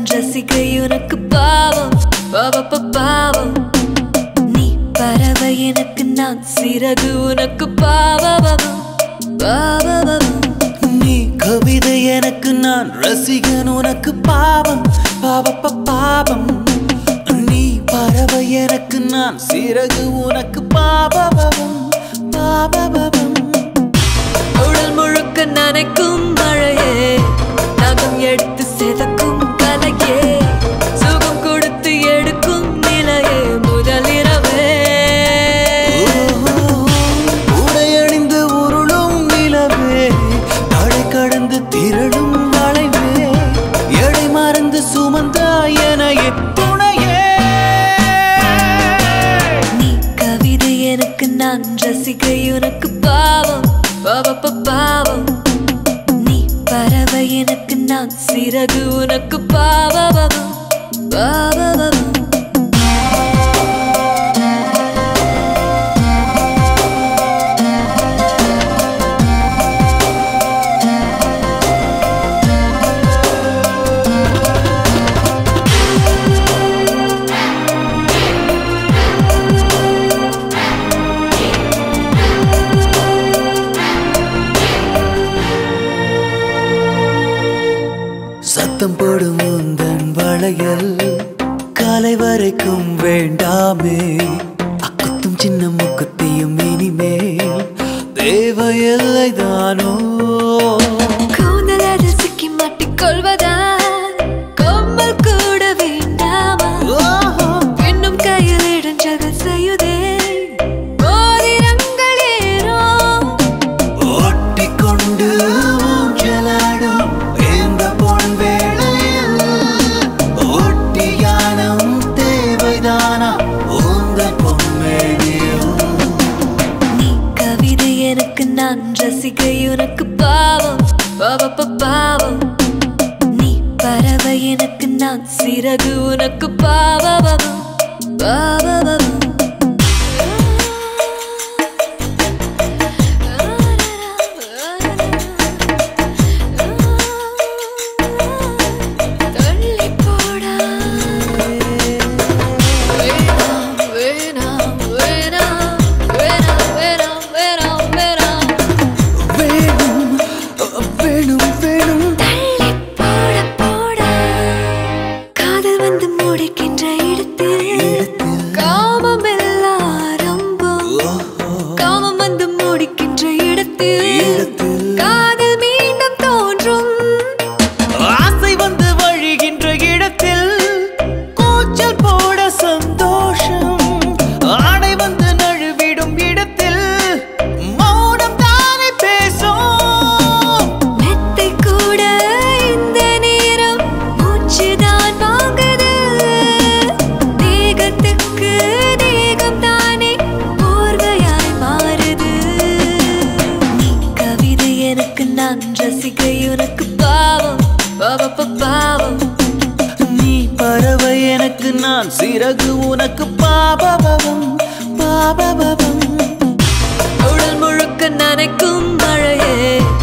ரசிகை உனக்கு பாவம் பாவப்ப பாவம் நீ பறவை எனக்கு நான் சிறகு உனக்கு பாவம் பாவம் நீ கவிதை எனக்கு நான் ரசிகன் உனக்கு பாவம் பாவப்ப பாவம் நீ பறவை எனக்கு நான் சிறகு உனக்கு பாபபவம் பாபபவம் உடல் முழுக்க நனைக்கும் மழையே நகம் எடுத்து செதக்கும் கலையே சுகம் கொடுத்து எடுக்கும் நிலையே முதலிரவே உடையணிந்து உருளும் நிலவே தடை கடந்து திரளும் வளைவே எடை மறந்து சுமந்தா எனையே துணையே நீ கவிதை எனக்கு நான் ரசிகை உனக்கு பாவம் பாவப்ப பாவம் நீ பறவை எனக்கு நான் சிறகு உனக்கு பாவம் பாவம் சத்தம் போடும் உந்தன் வளையல் காலை வரைக்கும் வேண்டாமே அக்குத்தும் சின்ன முக்குத்தியும் இனிமேல் தேவையில்லை தானோ கூந்தல் ரசிக்கி மாட்டிக்கொள்வதா கொம்பல் கூட வேண்டாமா இன்னும் கையில் இடைஞ்சல்கள் செய்யுதே மோதிரங்கள் ஏறோ ஒட்டிக்கொண்டு ஊஞ்சலாடும் இந்த பொன் வேளையில் ஒட்டியானம் தேவைதானா உந்தன் பொன்மேனியில் நீ கவிதை எனக்கு நான் ரசிகை உனக்கு பாவம் பாவப்ப பாவம் நீ பறவை எனக்கு நான் சிறகு உனக்கு பாவம் பாவம் தள்ளி போடா வேணாம் வேணாம் வேணாம் வேணாம் வேணாம் வேணாம் வேணாம் வேணும் வேணும் வேணும் தள்ளி போட போடா காதல் வந்து முடிக்கின்ற இடத்தில் காமம் எல்லாம் ஆரம்பம் காமம் வந்து முடிக்கின்ற இடத்தில் இடத்தில். காதல் மீண்டும் தோன்றும் ஆசை வந்து வழிகின்ற இடத்தில் கூச்சல் போட சந்தோஷம் ஆடை வந்து நழுவிடும் இடத்தில் மௌனம் தானே பேசும் மெத்தை கூட இந்த நேரம் மூச்சுதான் வாங்குது தேகத்துக்கு தேகம் தானே போர்வையாய் மாறுது நீ கவிதை எனக்கு நான் ரசிகை உனக்கு பாவம் பாவப்ப பாவம் நீ பறவை எனக்கு நான் சிறகு உனக்கு பாபபவம் பாபபவம் உடல் முழுக்க நனைக்கும் மழையே